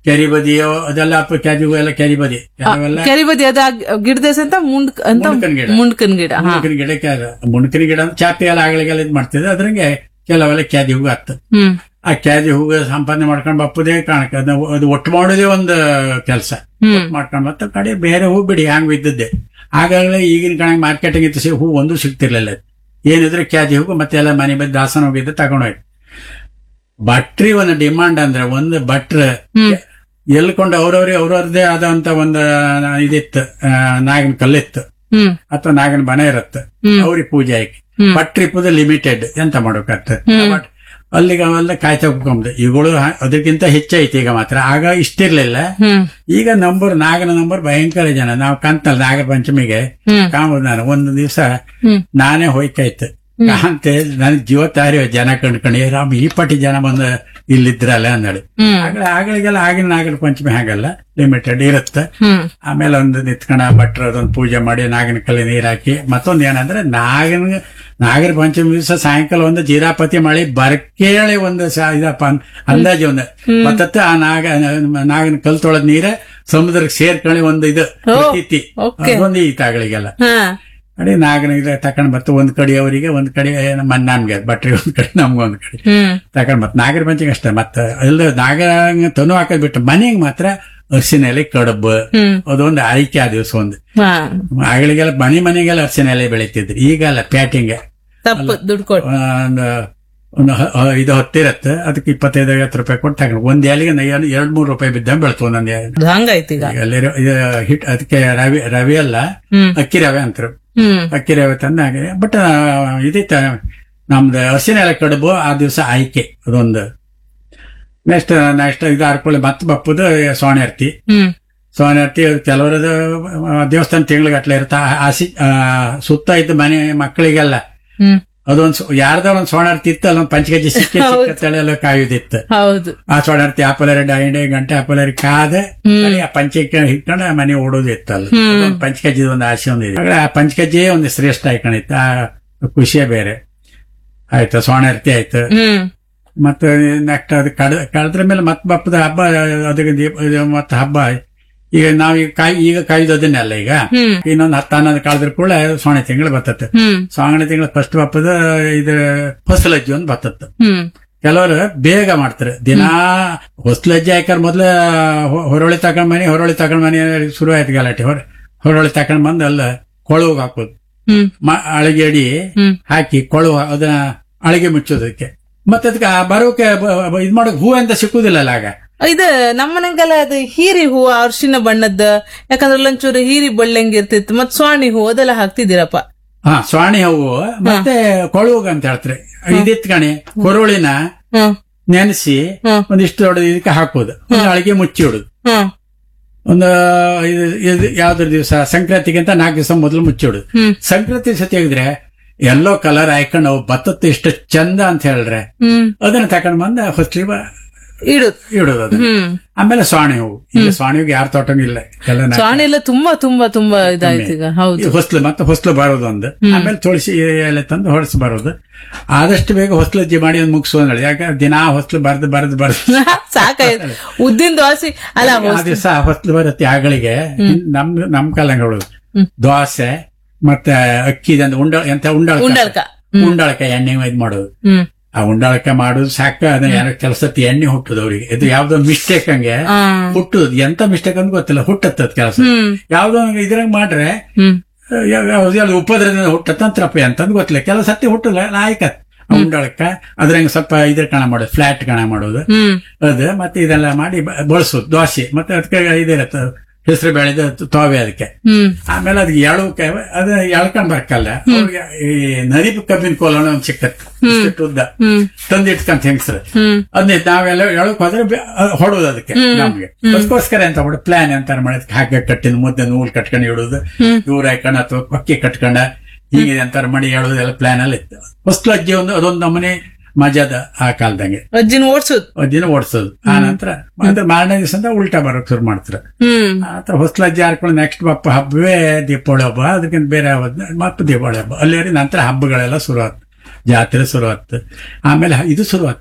ಕೆರಿ ಬದಿಯೋ ಅದೆಲ್ಲ ಅಪ್ಪ ಕ್ಯಾದಿಗೂ ಎಲ್ಲ ಕೆರಿ ಬದಿ ಕೆಲವೆಲ್ಲ ಕೆರಿಬದಿ ಅದ ಗಿಡದ ಅಂತ ಮುಂಡ್ ಅಂತ ಮುಂಡ್ಕನ್ ಗಿಡ. ಮುಂಡ್ಕನ್ ಗಿಡ ಹಾ ಮುಣಕಿನ ಗಿಡಕ್ಕೆ ಮುಣಕಿನ ಗಿಡ ಅಂದ್ರೆ ಚಾಪಿ ಎಲ್ಲ ಆಗಳಿಗೆಲ್ಲ ಇದು ಮಾಡ್ತಿದ್ದೆ ಅದ್ರಂಗೆ ಕೆಲವೆಲ್ಲ ಕ್ಯಾದಿ ಹೂವು ಹತ್ತು ಹ್ಮ್ ಆ ಕ್ಯಾದಿ ಹೂವು ಸಂಪಾದನೆ ಮಾಡ್ಕೊಂಡು ಬಪ್ಪದೇ ಕಾಣಕ್ಕೆ ಅದು ಅದು ಒಟ್ಟು ಮಾಡೋದೇ ಒಂದು ಕೆಲಸ ಹ್ಮ್ ಮಾಡ್ಕೊಂಡು ಮತ್ತೆ ಕಡೆ ಬೇರೆ ಹೂ ಬಿಡಿ ಹಂಗ್ ಬಿದ್ದದ್ದೆ ಆಗಾಗಲೇ ಈಗಿನ ಕಣಂಗ್ ಮಾರ್ಕೆಟಿಂಗ್ ಇತ್ತು ಹೂ ಒಂದು ಸಿಗ್ತಿರ್ಲಿಲ್ಲ ಏನಿದ್ರೆ ಕ್ಯಾದಿ ಹೂವು ಮತ್ತೆ ಎಲ್ಲ ಮನೆ ಬಂದು ದಾಸನ ಹೋಗಿದ್ದು ತಗೊಂಡೋಯ್ತು ಭಟ್ರಿ ಒಂದು ಡಿಮಾಂಡ್ ಅಂದ್ರೆ ಒಂದು ಭಟ್ರ ಹ್ಮ್ ಎಲ್ಕೊಂಡು ಅವ್ರವ್ರಿಗೆ ಅವ್ರವ್ರದೇ ಆದಂತ ಒಂದು ಇದಿತ್ತು ಆ, ನಾಗಿನ ಕಲ್ಲಿತ್ತು ಹ್ಮ್ ಅಥವಾ ನಾಗನ ಬನ ಇರುತ್ತೆ ಹ್ಮ್. ಅವ್ರಿಗೆ ಪೂಜೆ ಆಯ್ಕೆ ಹ್ಮ್. ಪಟ್ರಿಪ್ಪದ ಲಿಮಿಟೆಡ್ ಎಂತ ಮಾಡ್ಬೇಕಾಗ್ತದೆ ಹ್ಮ್. ಬಟ್ ಅಲ್ಲಿಗೆ ಅವೆಲ್ಲ ಕಾಯ್ತಾ ಕುತ್ಕೊಂಬುದು ಇವುಗಳು ಹ- ಅದಕ್ಕಿಂತ ಹೆಚ್ಚೈತಿ ಈಗ ಮಾತ್ರ ಆಗ ಇಷ್ಟಿರ್ಲಿಲ್ಲ ಹ್ಮ್ ಈಗ ನಂಬರ್ ನಾಗನ ನಂಬರ್ ಭಯಂಕರ ಜನ ನಾವು ಕಂತಲ್ ನಾಗ ಪಂಚಮಿಗೆ ಹ್ಮ್ ಕಾಂಬುದು ನಾನು ಒಂದು ದಿವಸ ಹ್ಮ್ ನಾನೇ ಹೋಯ್ಕಾಯ್ತು ಕಾಂತೆ ನನ್ ಜೀವ ತಾರಿ ಜನ ಕಂಡ್ಕೊಂಡು ಏ ರಾಮ್ ಈ ಪಟ್ಟಿ ಜನ ಬಂದು ಇಲ್ಲಿದ್ರಲ್ಲ ಅಂದಳು ಹ್ಮ್ ಆಗಲೇ ಆಗಳಿಗೆಲ್ಲ ಆಗಿನ ನಾಗರ ಪಂಚಮಿ ಹಾಗಲ್ಲ ಲಿಮಿಟೆಡ್ ಇರುತ್ತೆ ಹ್ಮ್ ಆಮೇಲೆ ಒಂದು ನಿತ್ಕಣ ಭಟ್ರ ಅದೊಂದು ಪೂಜೆ ಮಾಡಿ ನಾಗನ ಕಲ್ಲಿ ನೀರ್ ಹಾಕಿ ಮತ್ತೊಂದು ಏನಂದ್ರೆ ನಾಗನ ನಾಗರ ಪಂಚಮಿ ದಿವಸ ಸಾಯಂಕಾಲ ಒಂದು ಜೀರಾಪತಿ ಮಳೆ ಬರ್ಕೇಳಿ ಒಂದು ಸ- ಇದಪ್ಪ ಅನ್- ಅಂದಾಜು ಒಂದು ಮತ್ತತ್ತ ಆ ನಾಗ ನಾಗನ ಕಲ್ ತೊಳೆದ ನೀರ ಸಮುದ್ರಕ್ಕೆ ಸೇರ್ಕೊಳ್ಳಿ ಒಂದು ಇದು ಪ್ರತೀತಿ okay. ಅದೊಂದು ಈತಾಗಳಿಗೆಲ್ಲ ಹಾ ಕಡೆ ನಾಗನ ಇದು ತಕೊಂಡ್ ಬರ್ತು ಒಂದ್ ಕಡೆ ಅವರಿಗೆ ಒಂದ್ ಕಡೆ ನಮ್ಮ ನಮ್ಗೆ ಬಟ್ರಿ ಒಂದ್ ಕಡೆ ನಮ್ಗೊಂದ್ ಕಡೆ ಹ್ಮ್ ತಕೊಂಡ್ ಮತ್ ನಾಗರ ಪಂಚಮಿ ಅಷ್ಟೇ ಮತ್ತ ಅಲ್ಲ ನಾಗರ ತನು ಹಾಕೋದ್ ಬಿಟ್ಟು ಮನೆಗೆ ಮಾತ್ರ ಅರಿಶಿನ ಎಲೆ ಕಡುಬು ಹ್ಮ್ ಅದೊಂದು ಆಯ್ಕೆ ಆ ದಿವಸ ಒಂದು ಹಾ ಆಗಳಿಗೆಲ್ಲ ಮನೆ ಮನೆಗೆಲ್ಲ ಅರಿಶಿನ ಎಲೆ ಬೆಳಿತಿದ್ರು ಈಗಲ್ಲ ಪ್ಯಾಟಿಂಗ್ ತಪ್ಪು ದುಡ್ಡು ಕೊಟ್ಟು ಒಂದು ಒಂದು ಹ- ಹ- ಇದು ಹತ್ತಿರತ್ತೆ ಅದಕ್ಕೆ ಇಪ್ಪತ್ತೈದು ಐವತ್ತು ರೂಪಾಯಿ ಕೊಟ್ಟು ತಗೊಂಡು ಒಂದ್ ಎಲೆಗೆ ನೈ- ಎರಡ್ ಮೂರು ರೂಪಾಯಿ ಬಿದ್ದಂಗೆ ಬೆಳ್ತು ಒಂದೊಂದು ಎಲೆ. ಅದು ಹಂಗಾಯ್ತು ಈಗ ಅಲ್ಲಿ ರ- ಇದು ಹಿಟ್ ಅದಕ್ಕೆ ರವಿ ರವಿ ಅಲ್ಲ ಹ್ಮ್ ಅಕ್ಕಿ ರವೆ ಅಂತಾರೆ ಹ್ಮ್ ಅಕ್ಕಿ ರವೆ ತಂದಾಗೆ ಬಟ್ ಇದಿತ್ತ ನಮ್ದು ಹಸಿನ ಎಲೆ ಕಡುಬು ಆ ದಿವಸ ಆಯ್ಕೆ ಅದೊಂದು ನೆಕ್ಸ್ಟ್ ನೆಕ್ಸ್ಟ್ ಇದು ಹರ್ಕೊಳ್ಳಿ ಮತ್ತೆ ಬಪ್ಪುದು ಸೋಣೆರ್ತಿ ಹ್ಮ್ ಸೋಣೆರ್ತಿ ಕೆಲವರದು ದೇವಸ್ಥಾನ ತಿಂಗ್ಳಿಗಟ್ಲೆ ಇರ್ತಾ ಆಸಿ ಆ, ಸುತ್ತ ಇದ್ದ ಮನೆ ಮಕ್ಕಳಿಗೆಲ್ಲ ಹ್ಮ್ ಅದೊಂದು ಯಾರ್ದೋ ಒಂದು ಸೋಣಾರ್ತಿ ಇತ್ತು ಅಲ್ಲೊಂದು ಪಂಚಕೆಜಿ ಸಿಕ್ಕ ಸಿಕ್ಕ ತಳೆಯಲ್ಲ ಕಾಯುದಿತ್ತು ಹೌದು ಆ ಸೋಣಾರ್ತಿ ಆಪಲರಿ ಡೈಂಡೆ ಗಂಟೆ ಆಪಲರಿ ಕಾದೆ ಅಲ್ಲಿ ಆ ಪಂಚಕ್ಕೆ ಹಿಟ್ಕೊಂಡು ಮನೆ ಓಡೋದಿತ್ತು ಅಲ್ಲಿ ಅದೊಂದು ಪಂಚಕಜ್ಜಿ ಒಂದು ಆಸೆ ಒಂದು ಇದೆ ಆಗ ಆ ಪಂಚಕಜ್ಜಿಯೇ ಒಂದು ಶ್ರೇಷ್ಠ ಆಯ್ಕೊಂಡಿತ್ತು ಆ ಖುಷಿಯೇ ಬೇರೆ ಆಯ್ತು ಸೋಣಾರ್ತಿ ಆಯ್ತು ಹ್ಮ್ ಮತ್ತೆ ನೆಕ್ಸ್ಟ್ ಅದು ಕಡ ಕಳೆದ್ರ ಮೇಲೆ ಮತ್ತೆ ಬಪ್ಪದ ಹಬ್ಬ ಅದಕ್ಕೆ ದೀಪ ಇದು ಮತ್ತೆ ಹಬ್ಬ ಈಗ ನಾವೀಗ ಕಾಯಿ ಈಗ ಕಾಯ್ದೋದನ್ನೆಲ್ಲ ಈಗ ಹ್ಮ್ ಇನ್ನೊಂದು ಹತ್ತು ಹನ್ನೊಂದು ಕಳೆದ್ರ ಕೂಡ ಸೋಣೆ ತಿಂಗಳು ಬರ್ತತೆ ಹ್ಮ್ ಸೋಣೆ ತಿಂಗಳು ಫಸ್ಟ್ ಬಪ್ಪದ ಇದು ಹೊಸಲಜ್ಜಿ ಒಂದು ಬರ್ತತ್ತೆ ಹ್ಮ್ ಕೆಲವರು ಬೇಗ ಮಾಡ್ತಾರೆ ದಿನಾ ಹೊಸ್ಲಜ್ಜಿ ಹಾಕ್ಯಾರ ಮೊದ್ಲ ಹೊ- ಹೊರೊಳಿ ತಕೊಂಡ್ ಮನೆ ಹೊರೊಳಿ ತಕೊಂಡ್ ಮನೆ ಶುರು ಆಯ್ತು ಗಲಾಟೆ ಹೊರ ಹೊರೊಳಿ ತಕೊಂಡ್ ಬಂದು ಅಲ್ಲ ಕೊಳವು ಹಾಕೋದು ಹ್ಮ್ ಮ- ಅಳಿಗೆ ಅಡಿ ಹ್ಮ್ ಹಾಕಿ ಕೊಳವು ಅದನ್ನ ಅಳಿಗೆ ಮುಚ್ಚೋದಕ್ಕೆ ಮತ್ತೆ ಅದಕ್ಕೆ ಆ ಬರೋಕೆ ಬ- ಬ- ಇದ್ ಮಾಡೋಕೆ ಹೂ ಅಂತ ಸಿಕ್ಕುದಿಲ್ಲಲ್ಲ ಆಗ ಇದು ನಮ್ಮನೆಗೆಲ್ಲ ಅದು ಹೀರಿ ಹೂವು ಅರ್ಶಿನ ಬಣ್ಣದ ಯಾಕಂದ್ರೆ ಅಲ್ಲೊಂಚೂರು ಹೀರಿ ಬಳ್ಳಂಗೆ ಇರ್ತಿತ್ತು ಮತ್ ಸ್ವಾಣಿ ಹೂವು ಅದೆಲ್ಲ ಹಾಕ್ತಿದ್ದೀರಪ್ಪ ಹಾ ಸ್ವಾಣಿ ಹೂವು ಮತ್ತೆ ಕೊಳುವಾಗ ಅಂತ ಹೇಳ್ತಾರೆ ಇದಿತ್ ಕಣಿ ಕೊರುಳಿನ ಹ್ಮ್ ನೆನೆಸಿ ಹ್ಮ್. ಒಂದಿಷ್ಟು ದೊಡ್ಡ ಇದಕ್ಕೆ ಹಾಕೋದು ಒಂದು ಅಳಿಗೆ ಮುಚ್ಚಿ ಇಡುದು ಹ್ಮ್ ಒಂದು ಇದು- ಇದು ಯಾವ್ದ್ರ ದಿವಸ ಸಂಕ್ರಾಂತಿಗಿಂತ ನಾಲ್ಕು ದಿವಸ ಮೊದಲು ಮುಚ್ಚಿಡುದು ಹ್ಮ್ ಸಂಕ್ರಾಂತಿ ಸತಿ ಆಗಿದ್ರೆ ಎಲ್ಲೋ ಕಲರ್ ಹಾಕೊಂಡು ಅವು ಭತ್ತತ್ತು ಇಷ್ಟು ಚಂದ ಅಂತ ಹೇಳ್ರೆ ಹ್ಮ್ ಅದನ್ನ ತಕೊಂಡ್ ಬಂದ ಹೊಸ್ಲಿ ಇಡುದು ಇಡೋದು ಅದನ್ನ ಹ್ಮ್ ಆಮೇಲೆ ಸ್ವಾಣಿ ಹೂವು ಈಗ ಸ್ವಾಣಿ ಹೂವು ಯಾರ ತೋಟನೂ ಇಲ್ಲ ಎಲ್ಲ ನಾ- ಸ್ವಾಣಿ ಎಲ್ಲ ತುಂಬಾ ತುಂಬಾ ತುಂಬಾ ಇದಾಯ್ತು ಈಗ ಹೌದು ಈ ಹೊಸ್ಲು ಮತ್ತೆ ಹೊಸ್ಲು ಬರೋದು ಒಂದು ಆಮೇಲೆ ತುಳಸಿ ಎಲೆ ತಂದು ಹೊಳಸಿ ಬರೋದು ಆದಷ್ಟು ಬೇಗ ಹೊಸ್ಲಜ್ಜಿ ಮಾಡಿ ಒಂದು ಮುಗಿಸು ಅಂದಳು ಯಾಕಂದ್ರೆ ದಿನಾ ಹೊಸ್ಲು ಬರ್ದು ಬರ್ದು ಬರ್ದು ಸಾಕಾಯ್ತು ಉದ್ದಿನ ದೋಸೆ ಅಲ್ಲ ಆ ದಿವಸ ಹೊಸ್ಲು ಬರುತ್ತೆ ಆಗಳಿಗೆ ನಮ್ ನಮ್ ಕಾಲಂಗ ಹೇಳೋದು ಹ್ಮ್. ದೋಸೆ ಮತ್ತೆ ಅಕ್ಕಿದಂತ ಉಂಡ ಎಂತ ಉಂಡಾಳ ಉಂಡಾಳ್ಕ ಉಂಡಾಳಕ ಎಣ್ಣೆ ಇದ್ ಮಾಡೋದು ಹ್ಮ್ ಆ ಉಂಡಾಳಕ ಮಾಡೋದು ಸಾಕ ಅದನ್ನ ಯಾರೋ ಕೆಲಸಕ್ಕೆ ಎಣ್ಣೆ ಹುಟ್ಟುದು ಅವ್ರಿಗೆ ಇದು ಯಾವ್ದೋ ಮಿಸ್ಟೇಕ್ ಹಂಗೆ ಆ, ಹುಟ್ಟುದು ಎಂತ ಮಿಸ್ಟೇಕ್ ಅಂತ ಗೊತ್ತಿಲ್ಲ ಹುಟ್ಟತ್ತದ ಕೆಲಸ ಹ್ಮ್ ಯಾವ್ದೋ ಇದ್ರಂಗ್ ಮಾಡ್ರೆ ಹ್ಮ್ ಯಾವ್ದು ಉಪದ್ರದಿಂದ ಹುಟ್ಟತ್ತಂತ್ರಪ್ಪ ಅಂತಂದ್ ಗೊತ್ತಿಲ್ಲ ಕೆಲವು ಸತಿ ಹುಟ್ಟಲ್ಲ ಲಾಯ್ಕತ್ ಉಂಡಾಳಕ್ಕ ಅದ್ರಂಗ ಸ್ವಲ್ಪ ಇದ್ರ ಕಣ ಮಾಡೋದು ಫ್ಲಾಟ್ ಕಣ ಮಾಡೋದು ಹ್ಮ್ ಅದು ಮತ್ತೆ ಇದೆಲ್ಲ ಮಾಡಿ ಬ- ಬಳಸೋದು ದೋಸೆ ಮತ್ತೆ ಅದಕ್ಕೆ ಇದಿರತ್ತೆ ಹೆಸರು ಬೆಳೆದ ತೋವೆ ಅದಕ್ಕೆ ಹ್ಮ್ ಆಮೇಲೆ ಅದಕ್ಕೆ ಎಳಕ್ಕೆ ಅದ ಎಳ್ಕೊಂಡ್ ಬರ್ಕಲ್ಲ ಅವ್ರಿಗೆ ಈ ನರಿಪು ಕಬ್ಬಿನ ಕೋಲನ ಒಂದ್ ಸಿಕ್ಕತ್ ಇಷ್ಟಿಷ್ಟು ಉದ್ದ ಹ್ಮ್ ತಂದು ಇಟ್ಕೊಂತ ಹೆಂಗ್ಸ್ರು ಹ್ಮ್ ಅದನ್ನ ನಾವೆಲ್ಲ ಎಳಕ್ ಹೋದ್ರೆ ಬೆ- ಅದ್ ಹೊಡೋದು ಅದಕ್ಕೆ ನಮ್ಗೆ ಅದಕ್ಕೋಸ್ಕರ ಅಂತ ಮಾಡಿ ಪ್ಲಾನ್ ಅಂತ ಮಾಡೋದು ಹಾಗೆ ಕಟ್ಟಿನ ಮುದ್ದೆ ನೂಲ್ ಕಟ್ಕೊಂಡು ಇಡೋದು ಇವ್ರ ಹಾಕೊಂಡ್ ಅಥವಾ ಕೊಕ್ಕಿ ಕಟ್ಕೊಂಡ ಹೀಗೆ ಅಂತಾರ ಮಾಡಿ ಹೇಳೋದು ಎಲ್ಲ ಪ್ಲಾನ್ ಅಲ್ಲಿ ಇತ್ತು ಹೊಸ್ಲು ಅಜ್ಜಿ ಒಂದು ಅದೊಂದು ನಮೂನೆ ಮಜಾದ ಆ ಕಾಲದಂಗೆ ಅಜ್ಜಿನ ಓಡ್ಸುದು ಅಜ್ಜಿನ ಓಡಿಸೋದು ಆ ನಂತರ ಅಂದ್ರೆ ಮಾರನೇ ದಿವಸ ಅಂತ ಉಲ್ಟಾ ಬರೋಕ್ ಶುರು ಮಾಡ್ತಾರೆ ಹ್ಮ್ ಆತ ಹೊಸ್ಲಜ್ಜಿ ಹಾರ್ಕೊಂಡು ನೆಕ್ಸ್ಟ್ ಬಪ್ಪ ಹಬ್ಬವೇ ದೀಪಾವಳಿ ಹಬ್ಬ ಅದಕ್ಕಿಂತ ಬೇರೆ ಹಬ್ಬ ಮತ್ತೆ ದೀಪಾವಳಿ ಹಬ್ಬ ಅಲ್ಲಿ ನಂತರ ಹಬ್ಬಗಳೆಲ್ಲ ಶುರು ಆಯ್ತು ಜಾತ್ರೆ ಶುರು ಆಯ್ತು ಆಮೇಲೆ ಹ- ಇದು ಶುರು ಆಯ್ತು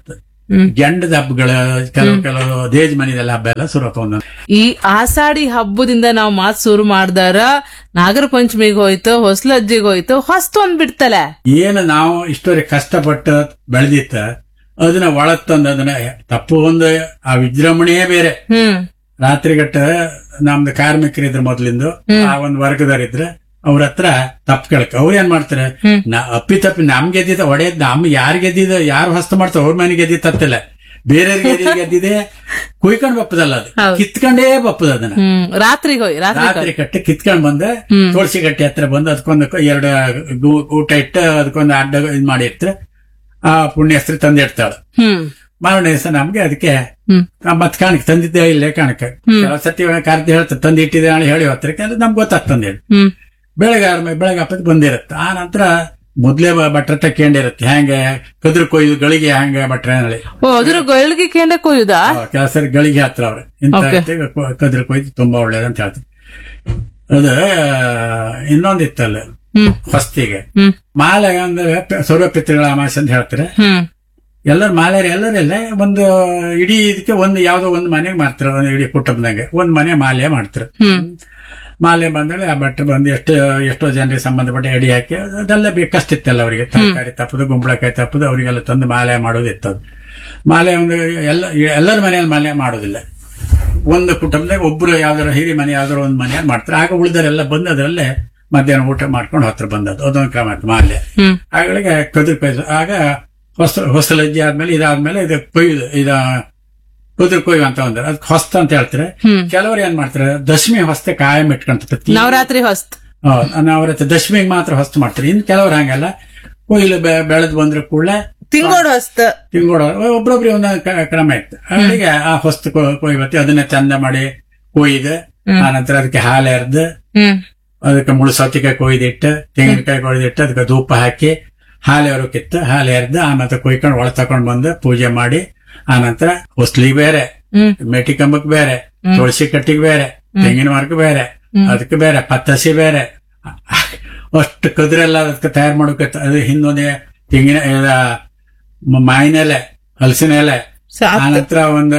ಹ್ಮ್. ಗೆಂಡದ ಹಬ್ಬಗಳು ಕೆಲವು ಕೆಲವು ದೇಜ್ ಮನೆದೆಲ್ಲ ಹಬ್ಬ ಎಲ್ಲ ಶುರು ಆತು ಈ ಆಷಾಢಿ ಹಬ್ಬದಿಂದ ನಾವು ಮಾತ್ ಶುರು ಮಾಡ್ದಾರ ನಾಗರ ಪಂಚಮಿಗೆ ಹೋಯ್ತು ಹೊಸ್ಲಜ್ಜಿಗೆ ಹೋಯ್ತು ಹೊಸ್ತೊಂದ್ ಬಿಡ್ತಲ್ಲ ಏನು ನಾವು ಇಷ್ಟವರೆಗೆ ಕಷ್ಟಪಟ್ಟು ಬೆಳೆದಿತ್ತ ಅದನ್ನ ಒಳಗ್ ತಂದು ಅದನ್ನ ತಪ್ಪು ಒಂದು ಆ ವಿಜೃಂಭಣೆಯೇ ಬೇರೆ ಹ್ಮ್ ರಾತ್ರಿಗಟ್ಟ ನಮ್ದು ಕಾರ್ಮಿಕರಿದ್ರ ಮೊದ್ಲಿಂದು ಆ ಒಂದು ವರ್ಗದವರಿದ್ರ ಅವ್ರ ಹತ್ರ ತಪ್ಪು ಕೇಳಕ್ ಅವ್ರು ಏನ್ ಮಾಡ್ತಾರೆ ಹ್ಮ್. ನಾ ಅಪ್ಪಿ ತಪ್ಪಿ ನಮ್ ಗೆದ್ದಿದ್ದ ಒಡೆಯದ್ ನಮ್ ಯಾರ್ ಗೆದ್ದಿದ ಯಾರು ಹೊಸ್ತು ಮಾಡ್ತಾರ ಅವ್ರ ಮನೆ ಗೆದ್ದಿದ್ ತತ್ತಿಲ್ಲ ಬೇರೆಯವ್ರಿಗೆ ಗೆದ್ದಿದೆ ಕುಯ್ಕೊಂಡ್ ಬಪ್ಪದಲ್ಲ ಅದು ಹೌದು. ಕಿತ್ಕೊಂಡೇ ಬಪ್ಪದ ಅದನ್ನ ಹ್ಮ್ ರಾತ್ರಿಗೆ ಹೋಯ್ ರಾತ್ರಿ ರಾತ್ರಿ ಕಟ್ಟಿ ಕಿತ್ಕೊಂಡ್ ಬಂದ ಹ್ಮ್. ತುಳಸಿ ಗಟ್ಟಿ ಹತ್ರ ಬಂದು ಅದಕ್ಕೊಂದು ಎರಡು ಗು- ಊಟ ಇಟ್ಟು ಅದಕ್ಕೊಂದು ಅಡ್ಡ ಇದ್ ಮಾಡಿ ಇರ್ತಾರೆ ಆ ಪುಣ್ಯಸ್ತ್ರಿ ತಂದಿಡ್ತಾಳೆ ಹ್ಮ್ ಮಾರನೇ ದಿವಸ ನಮ್ಗೆ ಅದಕ್ಕೆ ಹ್ಮ್ ಮತ್ ಕಾಣಕ್ ತಂದಿದ್ದೆ ಇಲ್ಲೇ ಕಾಣಕ ಕೆಲವು ಸತಿ ಕಾರ್ತಿ ಹೇಳ್ತಾರೆ ತಂದು ಇಟ್ಟಿದೆ ಹೇಳಿ ಹೇಳಿ ಹೋಗ್ತಾರೆ ಅಂದ್ರೆ ನಮ್ಗೆ ಗೊತ್ತಾಗ್ತಂದೆ ಹ್ಮ್ ಬೆಳಗ್ಗೆ ಆದ್ಮೇಲೆ ಬೆಳಗ್ಗೆ ಹಪ್ಪತ್ ಬಂದಿರುತ್ತೆ ಆ ನಂತರ ಮೊದ್ಲೇ ಬ- ಬಟ್ರೆ ತಕ್ಕೊಂಡಿರುತ್ತೆ ಹೆಂಗೆ ಕದ್ರು ಕೊಯ್ದು ಗಳಿಗೆ ಹೆಂಗೆ ಬಟ್ರೆ ಹೇಳಿ ಓ ಅದ್ರ ಗಳಿಗೆ ಕೇಂದ್ರ ಕೊಯ್ಯುದಾ ಕೆಲಸ ಗಳಿಗೆ ಹತ್ರ ಅವ್ರೆ ಇಂಥ Okay. ಹೊತ್ತಿಗೆ ಕೊ- ಕದ್ರು ಕೊಯ್ದು ತುಂಬಾ ಒಳ್ಳೇದಂತ ಹೇಳ್ತಾರೆ ಅದು ಇನ್ನೊಂದಿತ್ತಲ್ಲ ಹ್ಮ್ ಹೊಸ್ತಿಗೆ ಹ್ಮ್ ಮಾಲೆ ಅಂದ್ರೆ ಪ- ಸರ್ವಪಿತೃಗಳ ಅಮಾಸೆ ಅಂತ ಹೇಳ್ತಾರೆ ಹ್ಮ್ ಎಲ್ಲರೂ ಮಾಲೆಯರು ಎಲ್ಲರೆಲ್ಲ ಒಂದು ಇಡೀ ಇದಕ್ಕೆ ಒಂದು ಯಾವ್ದೋ ಒಂದು ಮನೆಗೆ ಮಾಡ್ತಾರೆ ಒಂದು ಇಡೀ ಕುಟುಂಬದಂಗೆ ಒಂದ್ ಮನೆ ಮಾಲೆ ಮಾಡ್ತಾರೆ ಹ್ಮ್ ಮಾಲೆ ಬಂದ್ರೆ ಆ ಬಟ್ಟೆ ಬಂದು ಎಷ್ಟು ಎಷ್ಟೋ ಜನರಿಗೆ ಸಂಬಂಧಪಟ್ಟ ಎಡಿ ಹಾಕಿ ಅದೆಲ್ಲ ಬೇಕಷ್ಟಿತ್ತಲ್ಲ ಅವರಿಗೆ ತರಕಾರಿ ತಪ್ಪದು ಗುಂಬಳಕಾಯಿ ತಪ್ಪದು ಅವರಿಗೆಲ್ಲ ತಂದು ಮಾಲೆ ಮಾಡೋದಿತ್ತು ಅದು ಮಾಲೆ ಒಂದು ಎಲ್ಲ ಎಲ್ಲರ ಮನೆಯಲ್ಲಿ ಮಾಲೆ ಮಾಡೋದಿಲ್ಲ ಒಂದು ಕುಟುಂಬದಾಗ ಒಬ್ರು ಯಾವ್ದಾರ ಹಿರಿ ಮನೆ ಯಾವ್ದಾರ ಒಂದು ಮನೆಯಲ್ಲಿ ಮಾಡ್ತಾರೆ ಆಗ ಉಳಿದರೆಲ್ಲ ಬಂದು ಅದರಲ್ಲೇ ಮಧ್ಯಾಹ್ನ ಊಟ ಮಾಡ್ಕೊಂಡು ಹತ್ರ ಬಂದದ್ದು ಅದೊಂದು ಕ್ರಮ ಆಯ್ತು ಮಾಲೆ ಹ್ಮ್ ಆಗಳಿಗೆ ಕದುರು ಕೊಯ್ದು ಆಗ ಹೊಸ ಹೊಸಲಜ್ಜಿ ಆದ್ಮೇಲೆ ಇದಾದ್ಮೇಲೆ ಇದು ಕೊಯ್ದು ಇದ ಕುದುರು ಕೊಯ್ದು ಅಂತ ಅಂದ್ರೆ ಅದಕ್ಕೆ ಹೊಸ್ತ ಅಂತ ಹೇಳ್ತಾರೆ ಹ್ಮ್ ಕೆಲವರು ಏನ್ ಮಾಡ್ತಾರೆ ದಶಮಿ ಹೊಸ್ತೆ ಕಾಯಂ ಇಟ್ಕೊಂತ ನವರಾತ್ರಿ ಹೊಸ್ತ್ ಅವ್ರ ದಶಮಿಗೆ ಮಾತ್ರ ಹೊಸ್ತು ಮಾಡ್ತಾರೆ ಇನ್ನು ಕೆಲವರು ಹಂಗಲ್ಲ ಕೊಯ್ಲು ಬೆಳೆದ್ ಬಂದ್ರೆ ಕೂಡಲೇ ತಿಂಗೋಡ್ ಹೊಸ್ತ್ ತಿಂಗೋಡ ಒಬ್ರೊಬ್ರಿಗೆ ಒಂದೊಂದು ಕ- ಕ್ರಮ ಇತ್ತು ಅವರಿಗೆ ಆ ಹೊಸ್ತು ಕೊ- ಕೊಯ್ಬತ್ತಿ ಅದನ್ನ ಚಂದ ಮಾಡಿ ಕೊಯ್ದು ಆನಂತರ ಅದಕ್ಕೆ ಹಾಲು ಎರ್ದು ಹ್ಮ್ ಅದಕ್ಕೆ ಮುಳು ಸೌತಿಕಾಯಿ ಕೊಯ್ದಿಟ್ಟು ತೆಂಗಿನಕಾಯಿ ಕೊಯ್ದಿಟ್ಟು ಅದಕ್ಕೆ ಧೂಪ ಹಾಕಿ ಹಾಲು ಎರೋಕಿತ್ತು ಹಾಲು ಎರ್ದು ಆನಂತರ ಕೊಯ್ಕೊಂಡು ಒಳ ತಕೊಂಡ್ ಬಂದು ಪೂಜೆ ಮಾಡಿ ಆನಂತರ ಹೊಸ್ಲಿ ಬೇರೆ ಹ್ಮ್ ಮೇಟಿ ಕಂಬಕ್ ಬೇರೆ ತುಳಸಿ ಕಟ್ಟಿಗೆ ಬೇರೆ ತೆಂಗಿನ ಮರಕ್ಕೆ ಬೇರೆ ಅದಕ್ಕೆ ಬೇರೆ ಪತ್ತಸಿ ಬೇರೆ ಅಷ್ಟು ಕದ್ರೆಲ್ಲ ಅದಕ್ಕೆ ತಯಾರು ಮಾಡೋಕೆ ಅದು ಹಿಂದೊಂದೇ ತೆಂಗಿನ ಇದ ಮ- ಮಾವಿನ ಎಲೆ ಹಲಸಿನ ಎಲೆ ಸಾಕ್. ಆನಂತರ ಒಂದು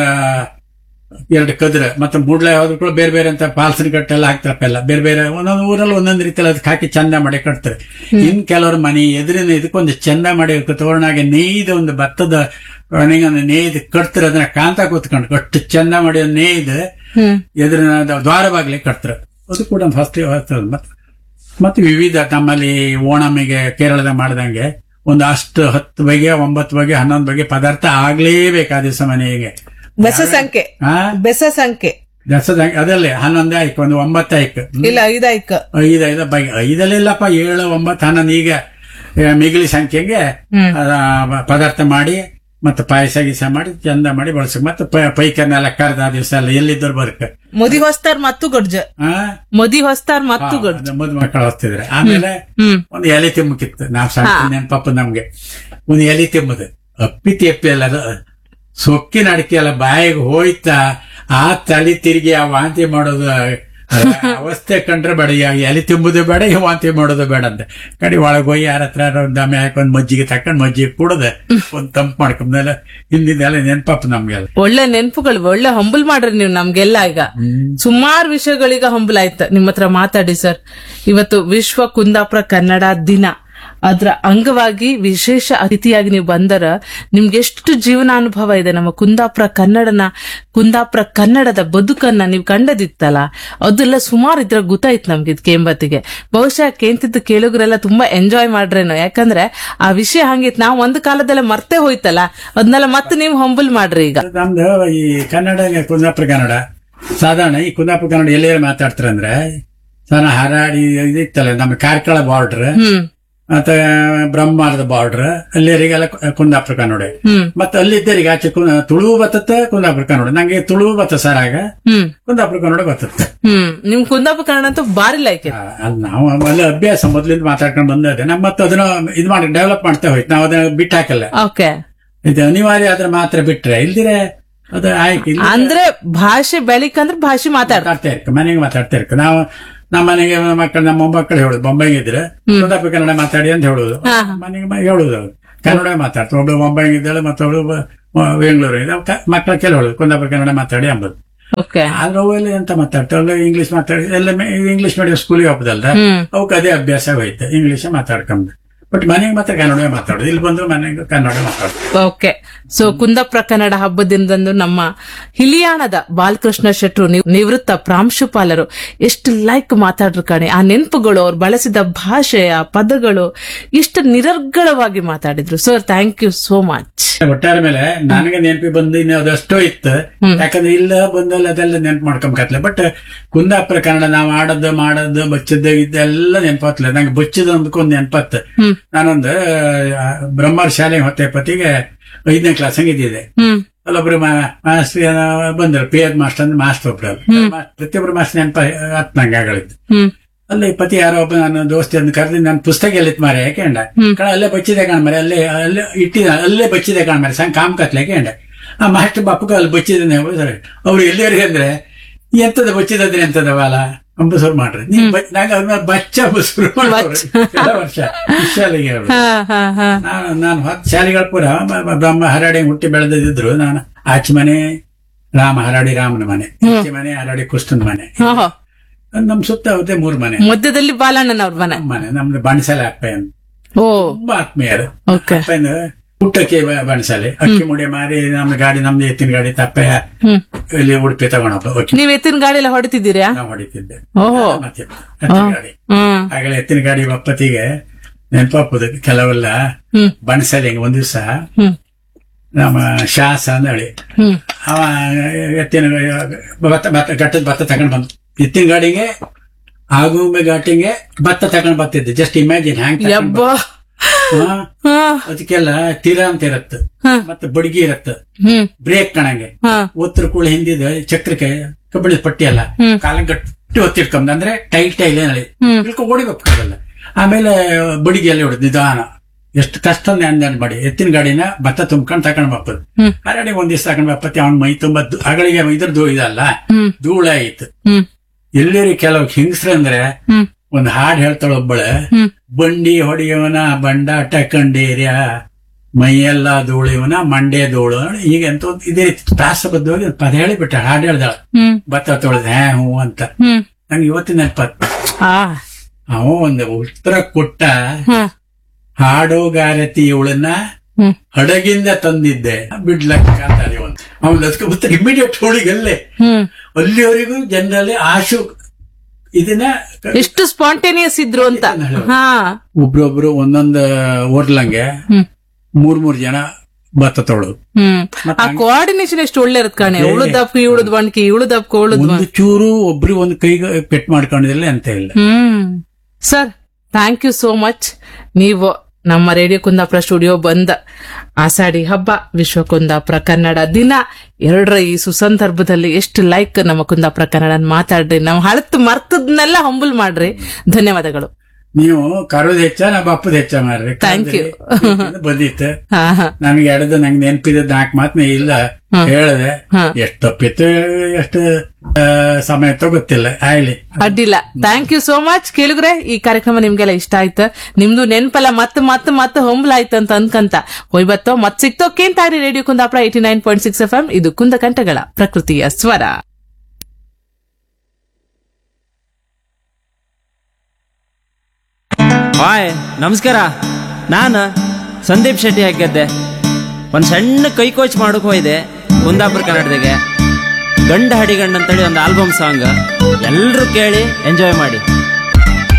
ಎರಡು ಕದ್ರೆ ಮತ್ತೆ ಮೂಡ್ಲೆ ಯಾವ್ದು ಕೂಡ ಬೇರೆ ಬೇರೆ ಅಂತ ಪಾಲ್ಸಿನ ಕಟ್ಟೆಲ್ಲ ಹಾಕ್ತಾರಪ್ಪ ಎಲ್ಲ ಬೇರೆ ಬೇರೆ ಒಂದೊಂದು ಊರಲ್ಲಿ ಒಂದೊಂದು ರೀತಿಯಲ್ಲಿ ಅದಕ್ಕೆ ಹಾಕಿ ಚಂದ ಮಾಡಿ ಕಟ್ತಾರೆ ಇನ್ ಕೆಲವ್ರ ಮನೆ ಎದುರಿನ ಇದಕ್ಕೊಂದು ಚಂದ ಮಾಡಿ ತೋರಣಾಗೆ ನೇಯ್ದ ಒಂದು ಭತ್ತದ ಒಣಗಿನ ನೇಯ್ದು ಕಟ್ತಾರೆ ಅದನ್ನ ಕಾಂತ ಕೂತ್ಕೊಂಡು ಅಷ್ಟು ಚಂದ ಮಾಡಿ ಅದ್ ನೇಯ್ದು ಹ್ಮ್ ಎದುರಿನ ದ- ದ್ವಾರ ಬಾಗ್ಲಿ ಕಟ್ತಾರೆ ಅದು ಕೂಡ ಒಂದು ಹೊಸ್ತಿ ಹೊಸ್ತದ ಮತ್ತೆ ಮತ್ತೆ ವಿವಿಧ ನಮ್ಮಲ್ಲಿ ಓಣಮಿಗೆ ಕೇರಳದ ಮಾಡ್ದಂಗೆ ಒಂದು ಅಷ್ಟು ಹತ್ತು ಬಗೆ ಒಂಬತ್ತು ಬಗೆ ಹನ್ನೊಂದು ಬಗೆ ಪದಾರ್ಥ ಆಗ್ಲೇಬೇಕು ಆ ದಿವಸ ಮನೆಗೆ ಬೆಸ ಸಂಖ್ಯೆ ಆ ಬೆಸ ಸಂಖ್ಯೆ ದಸದ ಅದಲ್ಲೇ ಹನ್ನೊಂದೇ ಆಯ್ತು ಒಂದು ಒಂಬತ್ತು ಆಯ್ತು ಇಲ್ಲ ಐದಾಯ್ಕ ಐದು ಐದು ಬಗೆ ಐದಲ್ಲಿಲ್ಲಪ್ಪ ಏಳು ಒಂಬತ್ತು ಹನ್ನೊಂದು ಈಗ ಆ, ಮಿಗಿಲಿ ಸಂಖ್ಯೆಗೆ ಹ್ಮ್. ಅದ ಪದಾರ್ಥ ಮಾಡಿ ಮತ್ತೆ ಪಾಯಸ ಗೀಸ ಮಾಡಿ ಚಂದ ಮಾಡಿ ಬಳಸ ಮತ್ತೆ ಪ- ಪೈಕನ್ನೆಲ್ಲ ಕರೆದ ಆ ದಿವಸ ಎಲ್ಲ ಎಲ್ಲಿದ್ದರು ಬರ್ಕ ಮದಿ ಹೊಸ್ತಾರ್ ಮತ್ತು ಗಡ್ಜ ಆ ಮದಿ ಹೊಸ್ತಾರ್ ಮತ್ತು ಗಡ್ಜ ಅದು ಮದ್ ಮಕ್ಕಳು ಹೊಸ್ತಿದ್ರೆ ಆಮೇಲೆ ಹ್ಮ್ ಒಂದು ಎಲೆ ತಿಮ್ಮಕ್ಕಿತ್ತು ನಾವ್ ಸಣ್ಣ ನೆನಪಪ್ಪ ನಮ್ಗೆ ಒಂದು ಎಲೆ ತಿಮ್ಮದು ಅಪ್ಪಿ ತೆಪ್ಪಿ ಎಲ್ಲ ಅದು ಸೊಕ್ಕಿನ ಅಡಿಕೆ ಎಲ್ಲ ಬಾಯಿಗೆ ಹೋಯ್ತಾ ಆ ತಲೆ ತಿರುಗಿ ಆ ವಾಂತಿ ಮಾಡೋದು ಆ ಅವಸ್ಥೆ ಕಂಡ್ರೆ ಬೇಡ ಈ ಎಲೆ ತಿಂಬುದು ಬೇಡ ಈ ವಾಂತಿ ಮಾಡೋದು ಬೇಡ ಅಂತ ಕಡಿ ಒಳಗೆ ಹೋಗಿ ಯಾರ ಹತ್ರ ಒಂದು ದಮೆ ಹಾಕೊಂಡ್ ಮಜ್ಜಿಗೆ ತಕೊಂಡ್ ಮಜ್ಜಿಗೆ ಕುಡದೆ ಒಂದ್ ತಂಪು ಮಾಡ್ಕೊಂಡೆಲ್ಲ ಹಿಂದಿಂದೆಲ್ಲ ನೆನಪಪ್ಪ ನಮ್ಗೆಲ್ಲ ಒಳ್ಳೆ ನೆನ್ಪುಗಳು ಒಳ್ಳೆ ಹಂಬಲ್ ಮಾಡ್ರಿ ನೀವು ನಮ್ಗೆಲ್ಲ ಈಗ ಸುಮಾರು ವಿಷಯಗಳೀಗ ಹಂಬಲ್ ಆಯ್ತು ನಿಮ್ಮ ಹತ್ರ ಮಾತಾಡಿ ಸರ್ ಇವತ್ತು ವಿಶ್ವ ಕುಂದಾಪುರ ಕನ್ನಡ ದಿನ ಅದ್ರ ಅಂಗವಾಗಿ ವಿಶೇಷ ಅತಿಥಿಯಾಗಿ ನೀವು ಬಂದರ ನಿಮ್ಗೆ ಎಷ್ಟು ಜೀವನಾನುಭವ ಇದೆ ನಮ್ಮ ಕುಂದಾಪುರ ಕನ್ನಡನ ಕುಂದಾಪುರ ಕನ್ನಡದ ಬದುಕನ್ನ ನೀವು ಕಂಡದಿತ್ತಲ್ಲ ಅದೆಲ್ಲ ಸುಮಾರು ಇದ್ರ ಗೊತ್ತಾಯ್ತು ನಮ್ಗೆ ಇದು ಕೇಂಬತ್ತಿಗೆ ಬಹುಶಃ ಕೇಂತಿದ್ದು ಕೇಳುಗರೆಲ್ಲ ತುಂಬಾ ಎಂಜಾಯ್ ಮಾಡ್ರೇನೋ ಯಾಕಂದ್ರೆ ಆ ವಿಷಯ ಹಂಗಿತ್ತು ನಾವು ಒಂದು ಕಾಲದಲ್ಲ ಮರ್ತೇ ಹೋಯ್ತಲ್ಲ ಅದನ್ನೆಲ್ಲ ಮತ್ತೆ ನೀವು ಹಂಬಲ್ ಮಾಡ್ರಿ ಈಗ ನಮ್ದು ಈ ಕನ್ನಡ ಕುಂದಾಪುರ ಕನ್ನಡ ಸಾಧಾರಣ ಈ ಕುಂದಾಪುರ ಕನ್ನಡ ಎಲ್ಲೇ ಮಾತಾಡ್ತಾರೆ ಅಂದ್ರೆ ಸಾಧಾರಣ ಹರಾಡಿ ಇದಿತ್ತಲ್ಲ ನಮ್ಮ ಕಾರ್ಕಳ ಬಾರ್ಡರ್ ಹ್ಮ್ ಮತ್ತೆ ಬ್ರಹ್ಮಾರದ ಬಾರ್ಡರ್ ಅಲ್ಲಿಯರಿಗೆಲ್ಲ ಕುಂದಾಪುರ ಕನ್ನಡ ಹ್ಮ್ ಮತ್ತೆ ಅಲ್ಲಿದ್ದರಿಗೆ ಆಚೆ ಕು- ತುಳು ಬತ್ತತ್ತೆ ಕುಂದಾಪುರ ಕನ್ನಡ ನಂಗೆ ತುಳು ಬತ್ತ ಸರ್ ಆಗ ಹ್ಮ್ ಕುಂದಾಪುರ ಕನ್ನಡ ಬತ್ತತ್ತೆ ಹ್ಮ್ ನಿಮ್ ಕುಂದಾಪುರ ಕನ್ನಡ ಅಂತೂ ಬಾರಿ ಲೈಕ್ ಆ, ಅದ್ ನಾವು ಅಲ್ಲಿ ಅಭ್ಯಾಸ ಮೊದ್ಲಿಂದ ಮಾತಾಡ್ಕೊಂಡು ಬಂದದೆ ನಮ್ಮ ಮತ್ತೆ ಅದನ್ನ ಇದು ಮಾಡಿ ಡೆವಲಪ್ ಮಾಡ್ತಾ ಹೋಯ್ತು ನಾವು ಅದನ್ನ ಬಿಟ್ಟು ಹಾಕಲ್ಲ ಓಕೆ ಇದು ಅನಿವಾರ್ಯ ಆದ್ರೆ ಮಾತ್ರ ಬಿಟ್ರೆ ಇಲ್ದಿರೆ ಅದು ಆಯ್ಕೆ ಇಲ್ಲ ಅಂದ್ರೆ ಭಾಷೆ ಬೆಳಿಕಂದ್ರೆ ಭಾಷೆ ಮಾತಾಡ್ತಾರೆ ಮಾತಾಡ್ತಾ ಇರ್ಕ ಮನೆಗೆ ಮಾತಾಡ್ತಾ ಇರ್ಕ ನಾವು ನಮ್ಮ ಮನೆಗೆ ಮಕ್ಕಳು ನಮ್ಮ ಮೊಮ್ಮಕ್ಕಳು ಹೇಳುದು ಬೊಂಬೈಗೆ ಇದ್ರೆ ಕುಂದಾಪುರ ಕನ್ನಡ ಮಾತಾಡಿ ಅಂತ ಹೇಳುದು ಮನೆಗೆ ಮ- ಹೇಳುದು ಅವ್ರು. ಕನ್ನಡ ಮಾತಾಡ್ತಾರೆ ಒಬ್ಳು ಬೊಂಬೈಗೆ ಇದ್ದಾಳೆ ಮತ್ತೊಬ್ಳು ಬ- ಬೆಂಗಳೂರು ಇದೆ ಮಕ್ಕಳ ಕೆಲವರು ಕುಂದಾಪುರ ಕನ್ನಡ ಮಾತಾಡಿ ಅಂಬುದು ಓಕೆ ಆದ್ರೆ ಅವೆಲ್ಲ ಎಂತ ಮಾತಾಡ್ತಾವಲ್ಲ ಇಂಗ್ಲಿಷ್ ಮಾತಾಡಿ ಎಲ್ಲ ಇಂಗ್ಲಿಷ್ ಮೀಡಿಯಂ ಸ್ಕೂಲಿಗೆ ಹೋಗ್ದಲ್ದ ಹ್ಮ್ ಅವಕ್ಕೆ ಅದೇ ಅಭ್ಯಾಸ ಹೋಯ್ತು ಇಂಗ್ಲಿಷ್ ಮಾತಾಡ್ಕೊಂಡ್ ಬಟ್ ಮನೆಗೆ ಮಾತ್ರ ಕನ್ನಡ ಮಾತಾಡೋದು ಇಲ್ಲಿ ಬಂದ್ರು ಮನೆಗೆ ಕನ್ನಡ ಮಾತಾಡೋದು ಓಕೆ ಸೊ ಕುಂದಾಪುರ ಕನ್ನಡ ಹಬ್ಬದಿಂದಂದು ನಮ್ಮ ಹಿಲಿಯಾಣದ ಬಾಲಕೃಷ್ಣ ಶೆಟ್ರು ನಿವ್- ನಿವೃತ್ತ ಪ್ರಾಂಶುಪಾಲರು ಎಷ್ಟು ಲೈಕ್ ಮಾತಾಡ್ರು ಕಣೆ ಆ ನೆನಪುಗಳು ಅವ್ರು ಬಳಸಿದ ಭಾಷೆ ಆ ಪದಗಳು ಎಷ್ಟು ನಿರರ್ಗಳವಾಗಿ ಮಾತಾಡಿದ್ರು sir thank you so much ಒಟ್ಟಾರೆ ಮೇಲೆ ನನಗೆ ನೆನಪಿ ಬಂದು ಇನ್ನು ಅದಷ್ಟೋ ಇತ್ತು ಯಾಕಂದ್ರೆ ಇಲ್ಲ ಬಂದಲ್ಲಿ ಅದೆಲ್ಲ ನೆನಪು ಮಾಡ್ಕೊಂಬಕತ್ಲೆ ಬಟ್ ಕುಂದಾಪುರ ಕನ್ನಡ ನಾವು ಆಡೋದು ಮಾಡೋದು ಬಚ್ಚದ್ದು ಇದೆಲ್ಲ ನೆನಪತ್ಲೆ ನಂಗೆ ಬಚ್ಚದ ಅಂದ್ಕೊಂಡ್ ನೆನಪತ್ತು ಹ್ಮ್ ನಾನೊಂದು ಆ, ಬ್ರಹ್ಮರ್ ಶಾಲೆ ಹೊತ್ತೆ ಪತಿಗೆ ಐದನೇ ಕ್ಲಾಸ್ ಹಂಗಿದ್ದಿದೆ ಹ್ಮ್ ಅಲ್ಲೊಬ್ರು ಮಾಸ್ಟರ್ ಬಂದ್ರು ಪಿ ಎದ್ ಮಾಸ್ಟರ್ ಅಂದ್ರೆ ಮಾಸ್ಟರ್ ಒಬ್ರು ಮಾ- ಪ್ರತಿಯೊಬ್ರು ಮಾಸ್ಟರ್ ನೆನಪ ಹತ್ ನಂಗೆ ಆಗಳಿತ್ತು ಹ್ಮ್ ಅಲ್ಲಿ ಪತಿ ಯಾರೋ ಒಬ್ಬ ನನ್ನ ದೋಸ್ತಿ ಅಂತ ಕರೆದು ನನ್ನ ಪುಸ್ತಕ ಎಲ್ಲಿತ್ ಮಾರೆ ಕೇಂಡ ಕಣ ಅಲ್ಲೇ ಬಚ್ಚಿದೆ ಕಾಣ ಮರೆ ಅಲ್ಲೇ ಅಲ್ಲೇ ಇಟ್ಟಿದ ಅಲ್ಲೇ ಬಚ್ಚಿದೆ ಕಾಣ ಮರೆ ಸಂಗ್ ಕಾಮ್ ಕತ್ಲೆ ಕೇಂಡ ಆ ಮಾಸ್ಟರ್ ಬಾಪುಗ ಅಲ್ಲಿ ಬಚ್ಚಿದ್ದಾನೆ ಸರಿ ಅವ್ರು ಎಲ್ಲಿವರೆಗೆ ಅಂದ್ರೆ ಎಂತದ ಬಚ್ಚಿದ್ರೆ ಎಂತದ ಬಾಲ ಅಂಬಸೂರು ಮಾಡ್ರಿ ನೀವ್ ಬ- ನಂಗೆ ಅವ್ರನ್ನ ಬಚ್ಚ ಶುರು ಮಾಡೋರು ಕೆಲ ವರ್ಷ ಶಾಲೆಗೆ ಅವ್ರು ಹಾ ಹಾ ಹಾ ನಾನು ನಾನು ಹತ್ತು ಶಾಲೆಗಳ ಪೂರ ಬ- ಬ- ಬ್ರಹ್ಮ ಹರಾಡಿ ಹುಟ್ಟಿ ಬೆಳೆದಿದ್ರು ನಾನು ಆಚೆ ಮನೆ ರಾಮ ಹರಾಡಿ ರಾಮನ ಮನೆ ಈಚೆ ಮನೆ ಹರಾಡಿ ಕೃಷ್ಣನ ಮನೆ ಓಹೋ ನಮ್ ಸುತ್ತ ಅವತ್ತೆ ಮೂರ್ ಮನೆ ಮಧ್ಯದಲ್ಲಿ ಬಾಲಣ್ಣನವ್ರ ಮನೆ ಮನೆ ನಮ್ದು ಬಣಸಾಲೆ ಅಪ್ಪ ಅಂತ ಓ ತುಂಬಾ ಆತ್ಮೀಯರು ಓಕೆ ಅಪ್ಪಯಿಂದ ಊಟಕ್ಕೆ ಬ- ಬಣಸಾಲೆ ಅಕ್ಕಿ ಮುಡಿ ಮಾರಿ ನಮ್ದು ಗಾಡಿ ನಮ್ದು ಎತ್ತಿನ ಗಾಡಿ ತಪ್ಪೆ ಹ್ಮ್ ಇಲ್ಲಿ ಉಡುಪಿ ತಗೊಂಡಪ್ಪ ಅಕ್ಕಿ ನೀವ್ ಎತ್ತಿನ ಗಾಡಿ ಎಲ್ಲ ಹೊಡಿತಿದ್ದೀರಾ ನಾವು ಹೊಡಿತಿದ್ದೆ ಓಹೋ ಮತ್ತೆ ಎತ್ತಿನ ಗಾಡಿ ಹ್ಮ್ ಆಗಲೇ ಎತ್ತಿನ ಗಾಡಿ ಒಪ್ಪತ್ತಿಗೆ ನೆನಪಾಪುದು ಕೆಲವೆಲ್ಲ ಹ್ಮ್ ಬಣಸಾಲೆ ಹಿಂಗೆ ಒಂದ್ ದಿವಸ ಹ್ಮ್ ನಮ್ಮ ಶಾಸ ಅಂದಳಿ ಹ್ಮ್ ಅವ ಎತ್ತಿನ ಭತ್ತ ಭತ್ತ ಗಟ್ಟದ ಭತ್ತ ತಗೊಂಡ್ ಬಂದ್ ಎತ್ತಿನ ಗಾಡಿಗೆ ಆಗುಂಬೆ ಘಾಟಿಗೆ ಭತ್ತ ತಗೊಂಡ್ ಬರ್ತಿದ್ದೆ ಜಸ್ಟ್ ಇಮ್ಯಾಜಿನ್ ಹ್ಯಾಂಗ್ ಯಬ್ಬ ಹಾ ಅದಕ್ಕೆಲ್ಲ ತೀರ ಅಂತ ಇರತ್ತೆ ಹಾ. ಮತ್ತೆ ಬಡ್ಗಿ ಇರತ್ತೆ ಹ್ಮ್ ಬ್ರೇಕ್ ಕಣಂಗೆ ಹಾ ಒತ್ತರ ಕೂಡ ಹಿಂದಿದ ಚಕ್ರಕ್ಕೆ ಕಬ್ಬಿಣದ ಪಟ್ಟಿ ಅಲ್ಲ ಹ್ಮ್. ಕಾಲ ಗಟ್ಟಿ ಒತ್ತಿಟ್ಕೊಂಡ್ ಅಂದ್ರೆ ಟೈಟ್ ಟೈಲ್ ಏನಲ್ಲಿ ಹ್ಮ್. ಇಳ್ಕೊ ಓಡಿಬೇಕು ಅದೆಲ್ಲ ಆಮೇಲೆ ಬಡಿಗೆ ಎಲ್ಲ ಹೊಡೆದು ನಿಧಾನ ಎಷ್ಟು ಕಷ್ಟ ಅಂದ್ ಮಾಡಿ ಎತ್ತಿನ ಗಾಡಿನ ಭತ್ತ ತುಂಬ್ಕೊಂಡ್ ತಕೊಂಡ್ ಬಪ್ಪದು ಹ್ಮ್. ಹರಡಿ ಒಂದ್ ದಿವಸ ತಕೊಂಡ್ ಬಪ್ಪತ್ತಿ ಅವ್ನ ಮೈ ತುಂಬಾ ಧೂ- ಅಗಳಿಗೆ ಇದ್ರದ್ದು ಇದಲ್ಲ ಹ್ಮ್ ಧೂಳ ಆಯ್ತು ಹ್ಮ್ ಎಲ್ಲರಿ ಕೆಲವು ಹಿಂಗ್ಸ್ರಂದ್ರೆ ಹ್ಮ್ ಒಂದ್ ಹಾಡ್ ಹೇಳ್ತಾಳ ಒಬ್ಬಳೆ ಹ್ಮ್ ಬಂಡಿ ಹೊಡೆಯವನ ಬಂಡಾಟ ಕಂಡೇರ್ಯ ಮೈಯೆಲ್ಲ ಧೂಳಿವನ ಮಂಡೆ ಧೂಳು ಈಗ ಎಂತ ಒಂದ್ ಇದೇ ರೀತಿ ಪ್ರಾಸಬದ್ಧವಾಗಿ ಒಂದ್ ಪದ ಹೇಳಿಬಿಟ್ಟ ಹಾಡು ಹೇಳ್ದಾಳ ಹ್ಮ್ ಭತ್ತ ತೊಳೆದ ಹ್ಯಾ ಹ್ಞೂ ಅಂತ ಹ್ಮ್ ನಂಗೆ ಇವತ್ತಿನ ನೆನಪತ್ ಆ ಅವ ಒಂದು ಉತ್ತರ ಕೊಟ್ಟ ಹಾ ಹಾಡುಗಾರತಿ ಇವಳನ್ನ ಹ್ಮ್ ಹಡಗಿಂದ ತಂದಿದ್ದೆ ಬಿಡ್ಲಕ್ಕ ಅಂತ ಒಂದು ಅವನ್ ಲಸ್ಕ ಇಮಿಡಿಯೇಟ್ ಹೋಳಿಗಲ್ಲೇ ಹ್ಮ್ ಅಲ್ಲಿವರೆಗೂ ಜನರಲ್ಲಿ ಆಶು ಇದನ್ನ ಎಷ್ಟು ಸ್ಪಾಂಟೇನಿಯಸ್ ಇದ್ರು ಅಂತ ಹಾ ಒಬ್ರೊಬ್ರು ಒಂದೊಂದು ಓರ್ಲಂಗೆ ಹ್ಮ್ ಮೂರ್ ಮೂರ್ ಜನ ಭತ್ತ ತೊಳೋದು ಹ್ಮ್ ಆ ಕೋಆರ್ಡಿನೇಷನ್ ಎಷ್ಟು ಒಳ್ಳೆ ಇರತ್ ಕಣೆ ಉಳುದಪ್ಪ ಇವಳದ್ ಬಣ್ಕಿ ಇವಳದಪ್ಪ ಉಳುದ್ ಒಂದು ಚೂರು ಒಬ್ರು ಒಂದು ಕೈಗೆ ಪೆಟ್ ಮಾಡ್ಕೊಂಡಿದ್ದಿಲ್ಲ ಅಂತ ಇಲ್ಲ ಹ್ಮ್ sir thank you so much ನೀವು ನಮ್ಮ ರೇಡಿಯೋ ಕುಂದಾಪುರ ಸ್ಟುಡಿಯೋ ಬಂದ ಆಷಾಢಿ ಹಬ್ಬ ವಿಶ್ವ ಕುಂದಾಪುರ ಕನ್ನಡ ದಿನ ಎರಡರ ಈ ಸುಸಂದರ್ಭದಲ್ಲಿ ಎಷ್ಟು ಲೈಕ್ ನಮ್ಮ ಕುಂದಾಪುರ ಕನ್ನಡ ಮಾತಾಡ್ರಿ ನಾವು ಹಳತ್ತು ಮರ್ತದ್ನೆಲ್ಲ ಹಂಬಲ್ ಮಾಡ್ರಿ ಧನ್ಯವಾದಗಳು ನೀವು ಕರೋದ್ ಹೆಚ್ಚ ನಾ ಬಪ್ಪದ ಹೆಚ್ಚ ಮಾರ್ರಿ Thank you. ಕರ್ದಿರಿ, ಬಂದಿತ್ತು ಹಾ ಹಾ ನನ್ಗೆ ಎಡದ ನಂಗೆ ನೆನಪಿದ ನಾಲ್ಕು ಮಾತನ್ನ ಇಲ್ಲ ಹೇಳಿದೆ ಹಾ. ಎಷ್ಟು ತಪ್ಪಿತ್ತು ಎಷ್ಟು ಆ, ಸಮಯ ತೋ ಗೊತ್ತಿಲ್ಲ ಆಯ್ಲಿ ಅಡ್ಡಿಲ್ಲ ಥ್ಯಾಂಕ್ ಯು ಸೋ ಮಚ್ ಕೇಳಿದ್ರೆ ಈ ಕಾರ್ಯಕ್ರಮ ನಿಮ್ಗೆಲ್ಲ ಇಷ್ಟ ಆಯ್ತು ನಿಮ್ದು ನೆನ್ಪಲ್ಲ ಮತ್ತೆ ಮತ್ತೆ ಮತ್ತೆ ಹೊಂಬಲಾಯ್ತು ಅಂತ ಅನ್ಕಂತ ಹೋಯ್ಬತ್ತೋ ಮತ್ ಸಿಕ್ತೋ ಕೇಂತಾರಿ radio Kundapura eighty nine point six F M ಇದು ಕುಂದಕಂಠಗಳ ಪ್ರಕೃತಿಯ ಸ್ವರ ಹಾಯ್ ನಮಸ್ಕಾರ ನಾನು ಸಂದೀಪ್ ಶೆಟ್ಟಿ ಹಾಕಿದ್ದೆ ಒಂದು ಸಣ್ಣ ಕೈ ಕೋಚ್ ಮಾಡೋಕೆ ಹೋಯ್ದೆ ಕುಂದಾಪುರ ಕನ್ನಡದಾಗೆ ಗಂಡ ಹಡಿಗಂಡ ಅಂತೇಳಿ ಒಂದು ಆಲ್ಬಮ್ ಸಾಂಗ್ ಎಲ್ಲರೂ ಕೇಳಿ ಎಂಜಾಯ್ ಮಾಡಿ